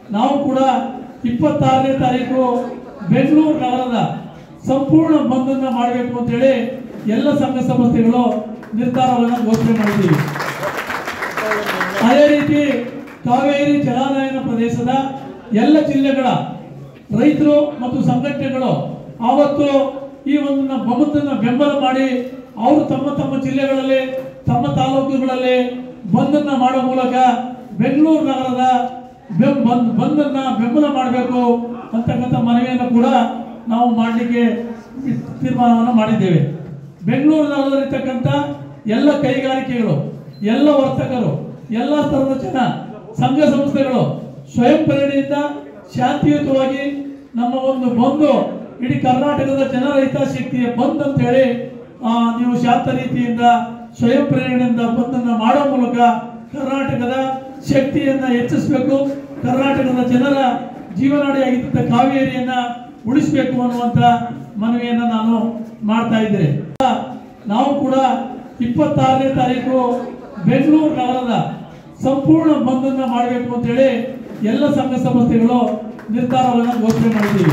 ನಾವು ಕೂಡ ಇಪ್ಪತ್ತಾರನೇ ತಾರೀಕು ಬೆಂಗಳೂರು ನಗರದ ಸಂಪೂರ್ಣ ಬಂದನ್ನ ಮಾಡಬೇಕು ಅಂತೇಳಿ ಎಲ್ಲ ಸಂಘ ಸಂಸ್ಥೆಗಳು ನಿರ್ಧಾರವನ್ನು ಘೋಷಣೆ ಮಾಡಿದ್ದೀವಿ ಅದೇ ರೀತಿ ಕಾವೇರಿ ಜಲಾನಯನ ಪ್ರದೇಶದ ಎಲ್ಲ ಜಿಲ್ಲೆಗಳ ರೈತರು ಮತ್ತು ಸಂಘಟನೆಗಳು ಆವತ್ತು ಈ ಒಂದು ಬಂದನ್ನು ಬೆಂಬಲ ಮಾಡಿ ಅವರು ತಮ್ಮ ತಮ್ಮ ಜಿಲ್ಲೆಗಳಲ್ಲಿ ತಮ್ಮ ತಾಲೂಕುಗಳಲ್ಲಿ ಬಂದನ್ನ ಮಾಡೋ ಮೂಲಕ ಬೆಂಗಳೂರು ನಗರದ ಬೆಂ- ಬಂದ್ ಬಂದನ್ನ ಬೆಂಬಲ ಮಾಡಬೇಕು ಅಂತಕ್ಕಂಥ ಮನವಿಯನ್ನು ಕೂಡ ನಾವು ಮಾಡಲಿಕ್ಕೆ ತೀರ್ಮಾನವನ್ನು ಮಾಡಿದ್ದೇವೆ ಬೆಂಗಳೂರು ನಗರದಲ್ಲಿರ್ತಕ್ಕಂಥ ಎಲ್ಲ ಕೈಗಾರಿಕೆಗಳು ಎಲ್ಲ ವರ್ತಕರು ಎಲ್ಲ ಸ್ತರದ ಜನ ಸಂಘ ಸಂಸ್ಥೆಗಳು ಸ್ವಯಂ ಪ್ರೇರಣೆಯಿಂದ ಶಾಂತಿಯುತವಾಗಿ ನಮ್ಮ ಒಂದು ಬಂದು ಇಡೀ ಕರ್ನಾಟಕದ ಜನರ ಹಿತಾಸಕ್ತಿಯ ಬಂದ್ ಅಂತ ಹೇಳಿ ಆ, ನೀವು ಶಾಂತ ರೀತಿಯಿಂದ ಸ್ವಯಂ ಪ್ರೇರಣೆಯಿಂದ ಬಂದನ್ನು ಮಾಡೋ ಮೂಲಕ ಕರ್ನಾಟಕದ ಶಕ್ತಿಯನ್ನ ಹೆಚ್ಚಿಸಬೇಕು ಕರ್ನಾಟಕದ ಜನರ ಜೀವನಾಡಿಯಾಗಿದ್ದಂಥ ಕಾವೇರಿಯನ್ನ ಉಳಿಸಬೇಕು ಅನ್ನುವಂಥ ಮನವಿಯನ್ನ ನಾನು ಮಾಡ್ತಾ ಇದ್ದೇನೆ ನಾವು ಕೂಡ ಇಪ್ಪತ್ತಾರನೇ ತಾರೀಕು ಬೆಂಗಳೂರು ನಗರದ ಸಂಪೂರ್ಣ ಬಂದನ್ನ ಮಾಡಬೇಕು ಅಂತೇಳಿ ಎಲ್ಲ ಸಂಘ ಸಂಸ್ಥೆಗಳು ನಿರ್ಧಾರವನ್ನು ಘೋಷಣೆ ಮಾಡಿದ್ದೀವಿ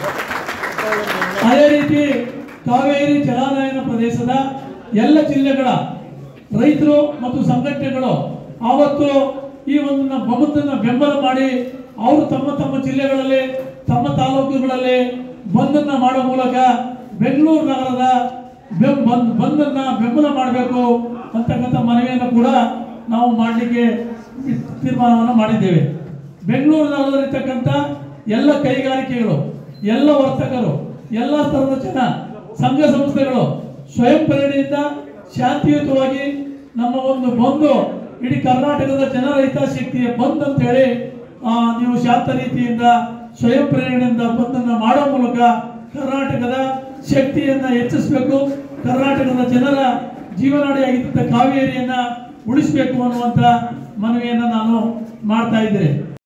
ಅದೇ ರೀತಿ ಕಾವೇರಿ ಜಲಾನಯನ ಪ್ರದೇಶದ ಎಲ್ಲ ಜಿಲ್ಲೆಗಳ ರೈತರು ಮತ್ತು ಸಂಘಟನೆಗಳು ಆವತ್ತು ಈ ಒಂದು ಬಂದನ್ನ ಬೆಂಬಲ ಮಾಡಿ ಅವರು ತಮ್ಮ ತಮ್ಮ ಜಿಲ್ಲೆಗಳಲ್ಲಿ ತಮ್ಮ ತಾಲೂಕುಗಳಲ್ಲಿ ಬಂದನ್ನ ಮಾಡೋ ಮೂಲಕ ಬೆಂಗಳೂರು ನಗರದ ಬೆಂ- ಬಂದ್ ಬಂದನ್ನ ಬೆಂಬಲ ಮಾಡಬೇಕು ಅಂತಕ್ಕಂಥ ಮನವಿಯನ್ನು ಕೂಡ ನಾವು ಮಾಡಲಿಕ್ಕೆ ತೀರ್ಮಾನವನ್ನು ಮಾಡಿದ್ದೇವೆ ಬೆಂಗಳೂರು ನಗರದಲ್ಲಿರ್ತಕ್ಕಂಥ ಎಲ್ಲ ಕೈಗಾರಿಕೆಗಳು ಎಲ್ಲ ವರ್ತಕರು ಎಲ್ಲ ಸ್ತರದ ಜನ ಸಂಘ ಸಂಸ್ಥೆಗಳು ಸ್ವಯಂ ಪ್ರೇರಣೆಯಿಂದ ಶಾಂತಿಯುತವಾಗಿ ನಮ್ಮ ಒಂದು ಬಂದು ಇಡೀ ಕರ್ನಾಟಕದ ಜನರ ಹಿತಾಸಕ್ತಿಯ ಬಂದ್ ಅಂತ ಹೇಳಿ ಆ, ನೀವು ಶಾಂತ ರೀತಿಯಿಂದ ಸ್ವಯಂ ಪ್ರೇರಣೆಯಿಂದ ಬಂದನ್ನು ಮಾಡೋ ಮೂಲಕ ಕರ್ನಾಟಕದ ಶಕ್ತಿಯನ್ನ ಹೆಚ್ಚಿಸಬೇಕು ಕರ್ನಾಟಕದ ಜನರ ಜೀವನಾಡಿಯಾಗಿದ್ದಂಥ ಕಾವೇರಿಯನ್ನ ಉಳಿಸಬೇಕು ಅನ್ನುವಂಥ ಮನವಿಯನ್ನ ನಾನು ಮಾಡ್ತಾ ಇದ್ದೇನೆ